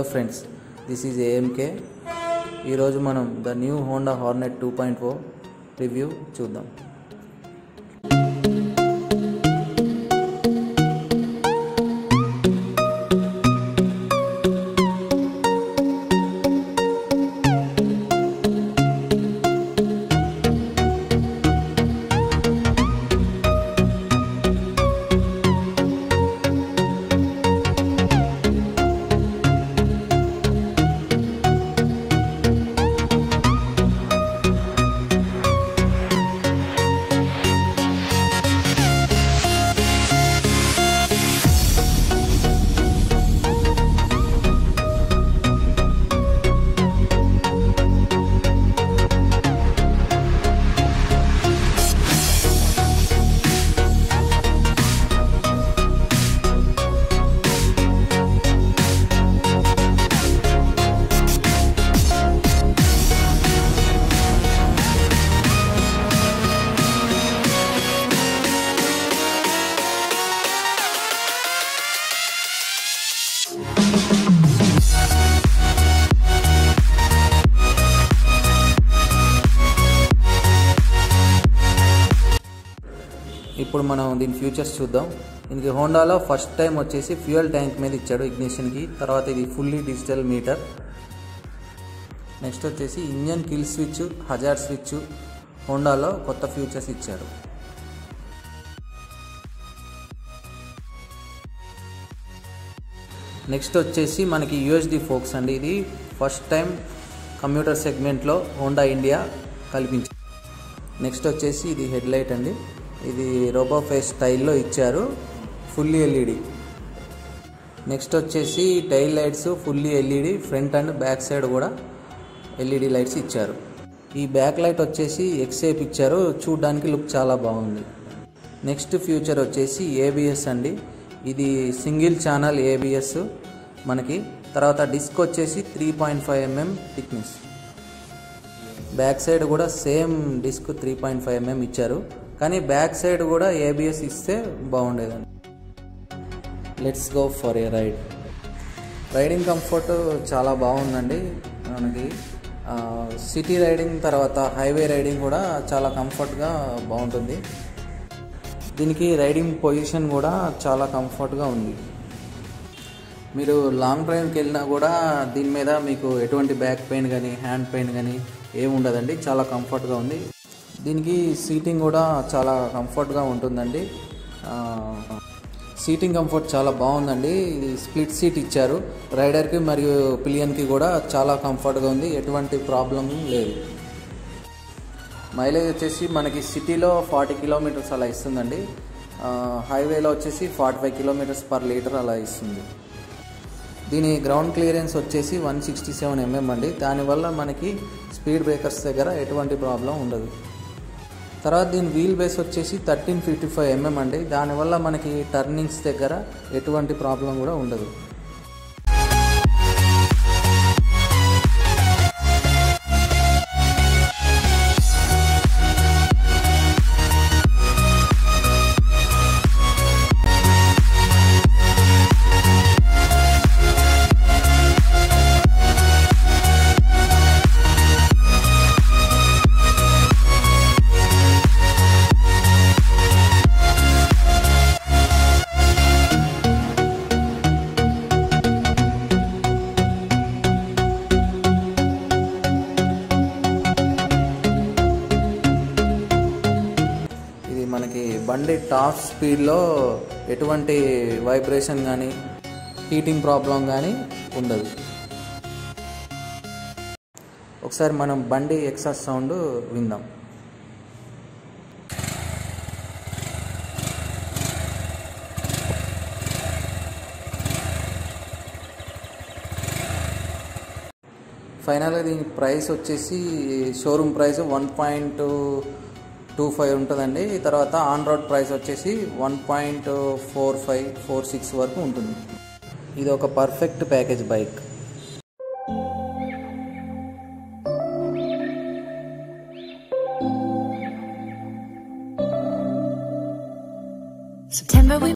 hello friends this is AMK ఈరోజు మనం the new Honda Hornet two point four review చూద్దాం ఇప్పుడు మనం దీని ఫ్యూచర్స్ చూద్దాం దీనికి హోండాలో ఫస్ట్ టైం వచ్చేసి ఫ్యూయల్ ట్యాంక్ మీద ఇచ్చాడు ఇగ్నిషన్కి తర్వాత ఇది ఫుల్లీ డిజిటల్ మీటర్ నెక్స్ట్ వచ్చేసి engine kill switch hazard switch హోండాలో కొత్త ఫ్యూచర్స్ ఇచ్చాడు నెక్స్ట్ వచ్చేసి మనకి యూఎస్డి ఫోక్స్ అండి ఇది ఫస్ట్ టైం కంప్యూటర్ సెగ్మెంట్లో హోండా ఇండియా కల్పించారు నెక్స్ట్ వచ్చేసి ఇది హెడ్ లైట్ అండి ఇది రోబోఫేస్ స్టైల్లో ఇచ్చారు ఫుల్లీ ఎల్ఈడి నెక్స్ట్ వచ్చేసి tail lights fully LED front and back side కూడా ఎల్ఈడి లైట్స్ ఇచ్చారు ఈ బ్యాక్ లైట్ వచ్చేసి ఎక్సేప్ ఇచ్చారు చూడడానికి లుక్ చాలా బాగుంది నెక్స్ట్ ఫ్యూచర్ వచ్చేసి ఏబిఎస్ అండి ఇది సింగిల్ ఛానల్ ఏబిఎస్ మనకి తర్వాత డిస్క్ వచ్చేసి three point five mm thickness back side కూడా same disc three point five mm ఇచ్చారు కానీ బ్యాక్ సైడ్ కూడా ఏబిఎస్ ఇస్తే బాగుండేదండి let's go for a ride riding comfort చాలా బాగుందండి మనకి సిటీ రైడింగ్ తర్వాత హైవే రైడింగ్ కూడా చాలా కంఫర్ట్గా బాగుంటుంది దీనికి రైడింగ్ పొజిషన్ కూడా చాలా కంఫర్ట్గా ఉంది మీరు లాంగ్ డ్రైవ్కి వెళ్ళినా కూడా దీని మీద మీకు ఎటువంటి బ్యాక్ పెయిన్ కానీ హ్యాండ్ పెయిన్ కానీ ఏమి ఉండదండి చాలా కంఫర్ట్గా ఉంది దీనికి సీటింగ్ కూడా చాలా కంఫర్ట్గా ఉంటుందండి సీటింగ్ కంఫర్ట్ చాలా బాగుందండి ఇది స్ప్లిట్ సీట్ ఇచ్చారు రైడర్కి మరియు పిలియన్కి కూడా చాలా కంఫర్ట్గా ఉంది ఎటువంటి ప్రాబ్లం లేదు మైలేజ్ వచ్చేసి మనకి సిటీలో ఫార్టీ కిలోమీటర్స్ అలా ఇస్తుందండి హైవేలో వచ్చేసి forty five kilometres per litre అలా ఇస్తుంది దీని గ్రౌండ్ క్లియరెన్స్ వచ్చేసి వన్ సిక్స్టీ సెవెన్ ఎంఎం అండి దానివల్ల మనకి స్పీడ్ బ్రేకర్స్ దగ్గర ఎటువంటి ప్రాబ్లం ఉండదు తర్వాత దీని వీల్ బేస్ వచ్చేసి థర్టీన్ ఫిఫ్టీ ఫైవ్ ఎంఎం అండి దానివల్ల మనకి టర్నింగ్స్ దగ్గర ఎటువంటి ప్రాబ్లం కూడా ఉండదు ఇది మనకి బండి టాప్ స్పీడ్లో ఎటువంటి వైబ్రేషన్ కానీ హీటింగ్ ప్రాబ్లం కానీ ఉండదు ఒకసారి మనం బండి ఎక్సాస్ సౌండ్ విందాం ఫైనల్గా దీని ప్రైస్ వచ్చేసి showroom price one point two five ఉంటుందండి తర్వాత ఆన్ రోడ్ ప్రైస్ వచ్చేసి one point four five four six వరకు ఉంటుంది ఇది ఒక perfect package bike September we